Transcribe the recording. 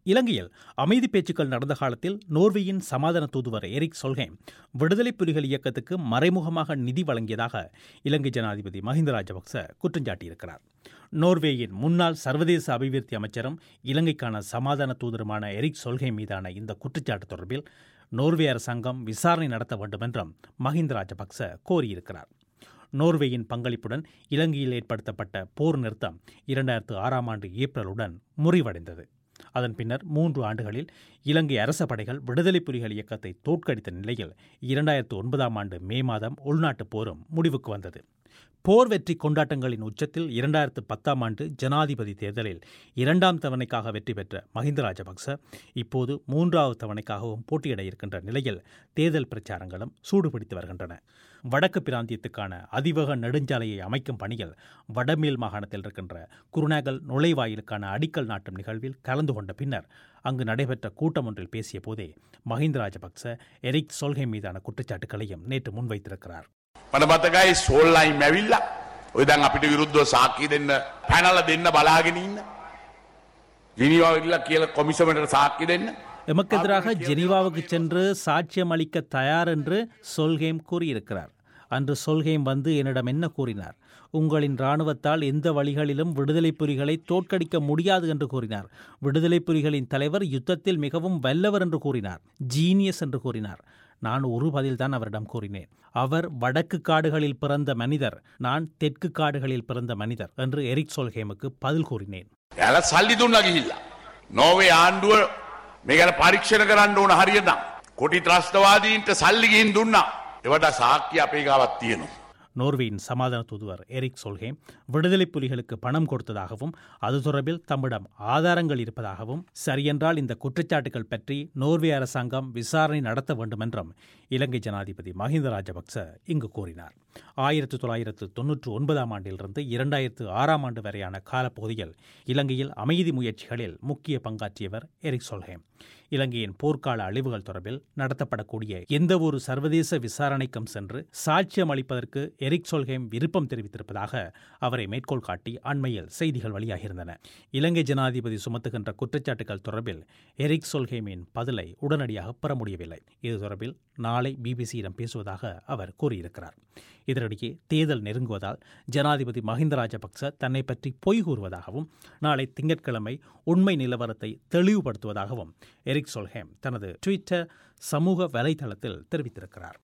இலங்கையில் அமைதி பேச்சுக்கள் நடந்த காலத்தில் நோர்வேயின் சமாதான தூதுவர் எரிக் சொல்ஹேம் விடுதலை புலிகள் இயக்கத்துக்கு மறைமுகமாக நிதி வழங்கியதாக இலங்கை ஜனாதிபதி மஹிந்த ராஜபக்ச குற்றஞ்சாட்டியிருக்கிறார் நோர்வேயின் முன்னாள் சர்வதேச அபிவிருத்தி அமைச்சரும் இலங்கைக்கான சமாதான தூதருமான எரிக் சொல்ஹேம் மீதான இந்த குற்றச்சாட்டு தொடர்பில் நோர்வே அரசாங்கம் விசாரணை நடத்த வேண்டும் என்றும் மஹிந்த ராஜபக்ச கோரியிருக்கிறார் நோர்வேயின் பங்களிப்புடன் இலங்கையில் ஏற்படுத்தப்பட்ட போர் நிறுத்தம் இரண்டாயிரத்து ஆறாம் ஆண்டு ஏப்ரலுடன் முறிவடைந்தது அதன் பின்னர் மூன்று ஆண்டுகளில் இலங்கை அரச படைகள் விடுதலை புலிகள் இயக்கத்தை தோற்கடித்த நிலையில் இரண்டாயிரத்து ஒன்பதாம் ஆண்டு மே மாதம் உள்நாட்டுப் போரும் முடிவுக்கு வந்தது போர் வெற்றி கொண்டாட்டங்களின் உச்சத்தில் இரண்டாயிரத்து பத்தாம் ஆண்டு ஜனாதிபதி தேர்தலில் இரண்டாம் தவணைக்காக வெற்றி பெற்ற மஹிந்த ராஜபக்ச இப்போது மூன்றாவது தவணைக்காகவும் போட்டியிட இருக்கின்ற நிலையில் தேர்தல் பிரச்சாரங்களும் சூடுபிடித்து வருகின்றன வடக்கு பிராந்தியத்துக்கான அதிவேக நெடுஞ்சாலையை அமைக்கும் பணியில் வடமேல் மாகாணத்தில் இருக்கின்ற குருநாகல் நுழைவாயிலுக்கான அடிக்கல் நாட்டும் நிகழ்வில் கலந்து கொண்ட பின்னர் அங்கு நடைபெற்ற கூட்டம் ஒன்றில் பேசிய போதே மஹிந்த ராஜபக்ச எரிக் சொல்கை மீதான குற்றச்சாட்டுகளையும் நேற்று முன்வைத்திருக்கிறார் මට මතකයි සෝල්ලයිම් ඇවිල්ලා ඔය දැන් අපිට විරුද්ධව සාක්කි දෙන්න පැනල දෙන්න බලාගෙන ඉන්න. ජිනිවාවිල්ලා කියල කොමිසමට සාක්කි දෙන්න. எமக்கெதிராக ஜெனீவாவுக்கு சென்று சாட்சியம் அளிக்க தயார் என்று சொல்ஹேம் கூறியிருக்கிறார் அன்று சொல்ஹேம் வந்து என்னிடம் என்ன கூறினார் உங்களின் இராணுவத்தால் எந்த வழிகளிலும் விடுதலை புலிகளை தோற்கடிக்க முடியாது என்று கூறினார் விடுதலை புலிகளின் தலைவர் யுத்தத்தில் மிகவும் வல்லவர் என்று கூறினார் ஜீனியஸ் என்று கூறினார் நான் ஒரு பதில்தான் அவரிடம் கூறினேன் அவர் வடக்கு காடுகளில் பிறந்த மனிதர் நான் தெற்கு காடுகளில் பிறந்த மனிதர் என்று எரிக் சொல்ஹேமுக்கு பதில் கூறினேன் ඇල සල්ලි දුන්න ගිහිල්ලා. නෝවේ ආණ්ඩුව මේකට පරීක්ෂණ කරන්න ඕන හරියනම්. කොටි ත්‍රස්තවාදීන්ට සල්ලිගින් දුන්නා. එවට සාක්කි අපේ ගාවත් තියෙනවා. நோர்வேயின் சமாதான தூதுவர் எரிக் சொல்ஹேம் விடுதலை புலிகளுக்கு பணம் கொடுத்ததாகவும் அது தொடர்பில் தம்மிடம் ஆதாரங்கள் இருப்பதாகவும் சரியென்றால் இந்த குற்றச்சாட்டுகள் பற்றி நோர்வே அரசாங்கம் விசாரணை நடத்த வேண்டும் என்றும் இலங்கை ஜனாதிபதி மஹிந்த ராஜபக்ச இங்கு கூறினார் ஆயிரத்து தொள்ளாயிரத்து தொன்னூற்று ஒன்பதாம் ஆண்டிலிருந்து இரண்டாயிரத்து ஆறாம் ஆண்டு வரையான காலப்பகுதியில் இலங்கையில் அமைதி முயற்சிகளில் முக்கிய பங்காற்றியவர் எரிக் சொல்ஹேம் இலங்கையின் போர்க்கால அழிவுகள் தொடர்பில் நடத்தப்படக்கூடிய எந்தவொரு சர்வதேச விசாரணைக்கும் சென்று சாட்சியம் அளிப்பதற்கு எரிக் சொல்ஹேம் விருப்பம் தெரிவித்திருப்பதாக அவரை மேற்கோள் காட்டி அண்மையில் செய்திகள் வெளியாகியிருந்தன இலங்கை ஜனாதிபதி சுமத்துகின்ற குற்றச்சாட்டுகள் தொடர்பில் எரிக் சொல்ஹேமின் பதிலை உடனடியாக பெற முடியவில்லை இது தொடர்பில் நாளை பிபிசியிடம் பேசுவதாக அவர் கூறியிருக்கிறார் இதனிடையே தேர்தல் நெருங்குவதால் ஜனாதிபதி மஹிந்த ராஜபக்ச தன்னை பற்றி பொய் கூறுவதாகவும் நாளை திங்கட்கிழமை உண்மை நிலவரத்தை தெளிவுபடுத்துவதாகவும் எரிக் சொல்ஹேம் தனது ட்விட்டர் சமூக வலைதளத்தில் தெரிவித்திருக்கிறார்